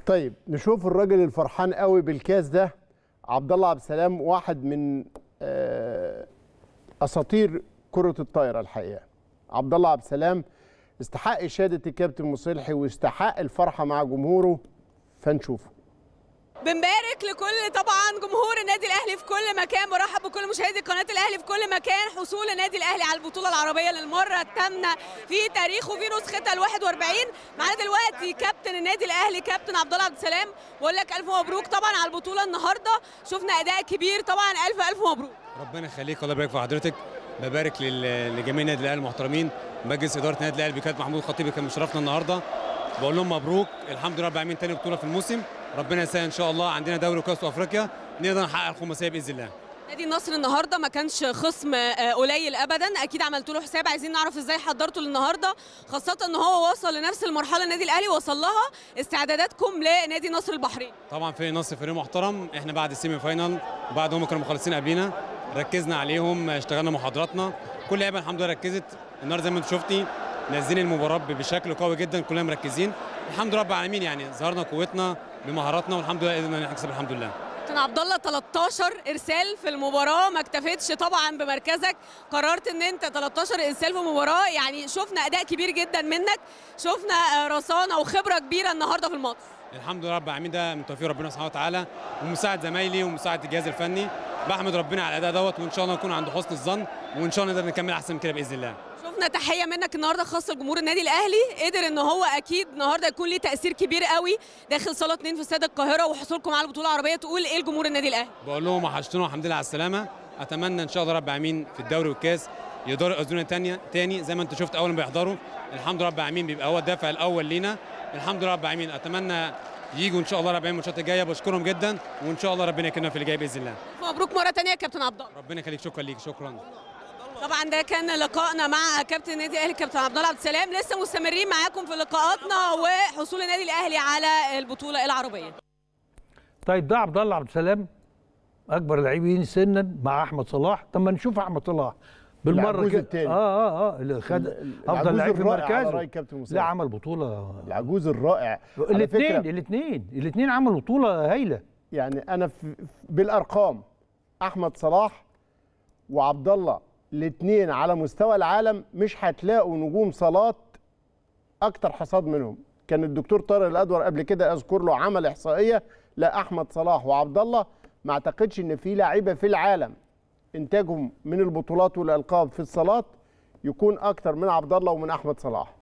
طيب نشوف الراجل الفرحان قوي بالكاس ده عبد الله عبد السلام واحد من آه، اساطير كره الطايره الحقيقه عبد الله عبد السلام استحق شهاده الكابتن مصلحي واستحق الفرحه مع جمهوره فنشوفه بنبارك لكل طبعا جمهور النادي الاهلي في كل مكان برحب بكل مشاهدي قناه الاهلي في كل مكان حصول النادي الاهلي على البطوله العربيه للمره الثامنه في تاريخه في نسختها ال 41 معانا دلوقتي كابتن النادي الاهلي كابتن عبد الله عبد السلام بقول لك الف مبروك طبعا على البطوله النهارده شفنا اداء كبير طبعا الف الف مبروك ربنا يخليك الله يبارك في حضرتك ببارك لل- لجميع النادي الاهلي المحترمين مجلس اداره النادي الاهلي بكابتن محمود خطيب كان مشرفنا النهارده بقول لهم مبروك الحمد لله رب العالمين تاني بطوله في الموسم ربنا يسهل ان شاء الله عندنا دوري وكاس افريقيا نقدر نحقق الخماسيه باذن الله نادي النصر النهارده ما كانش خصم آه، قليل ابدا اكيد عملتوا له حساب عايزين نعرف ازاي حضرتوا للنهارده خاصه ان هو وصل لنفس المرحله النادي الاهلي وصل لها استعداداتكم لنادي نصر البحرين طبعا فريق النصر فريق محترم احنا بعد السيمي فاينال وبعد هم كانوا مخلصين قبلينا ركزنا عليهم اشتغلنا محاضراتنا كل لعيبه الحمد لله ركزت النهارده زي ما انت شفتي نازلين المباراه بشكل قوي جدا كلنا مركزين الحمد لله رب العالمين يعني ظهرنا قوتنا بمهاراتنا والحمد لله قدرنا نكسب الحمد لله كابتن عبد الله 13 ارسال في المباراه ما اكتفيتش طبعا بمركزك قررت ان انت 13 ارسال في مباراه يعني شفنا اداء كبير جدا منك شفنا آه، رصانه وخبره كبيره النهارده في الماتش الحمد لله رب العالمين ده من توفيق ربنا سبحانه وتعالى ومساعد زمايلي ومساعد الجهاز الفني بحمد ربنا على الاداء دوت وان شاء الله نكون عند حسن الظن وان شاء الله نقدر نكمل احسن من كده باذن الله شفنا تحيه منك النهارده خاصه لجمهور النادي الاهلي قدر ان هو اكيد النهارده يكون ليه تاثير كبير قوي داخل صاله 2 في استاد القاهره وحصولكم على البطوله العربيه تقول ايه لجمهور النادي الاهلي بقول لهم وحشتونا والحمد لله على السلامه اتمنى ان شاء الله رب العالمين في الدوري والكاس يقدروا يأذونا تانية تاني زي ما انت شفت اول ما بيحضروا الحمد لله رب العالمين بيبقى هو الدافع الاول لينا الحمد لله رب العالمين اتمنى يجوا ان شاء الله رب العالمين الماتشات الجايه بشكرهم جدا وان شاء الله ربنا يكرمنا في اللي جاي باذن الله مبروك مره ثانيه يا كابتن عبد الله ربنا يخليك شكرا ليك شكرا طبعا ده كان لقائنا مع كابتن النادي الاهلي كابتن عبد الله عبد السلام لسه مستمرين معاكم في لقاءاتنا وحصول النادي الاهلي على البطوله العربيه طيب ده عبد الله عبد السلام اكبر لاعبين سنا مع احمد صلاح طب ما نشوف احمد صلاح بالمره العجوز كده التاني. اه اه اه اللي خد ال- افضل العجوز لعيب في الرائع على رأي مركزه كابتن مساعد. لا عمل بطوله العجوز الرائع على الاثنين فكرة الاثنين الاثنين عملوا بطوله هايله يعني انا في بالارقام احمد صلاح وعبد الله الاثنين على مستوى العالم مش هتلاقوا نجوم صالات اكتر حصاد منهم كان الدكتور طارق الادور قبل كده اذكر له عمل احصائيه لا احمد صلاح وعبد الله ما اعتقدش ان في لعيبه في العالم انتاجهم من البطولات والالقاب في الصالات يكون اكتر من عبد الله ومن احمد صلاح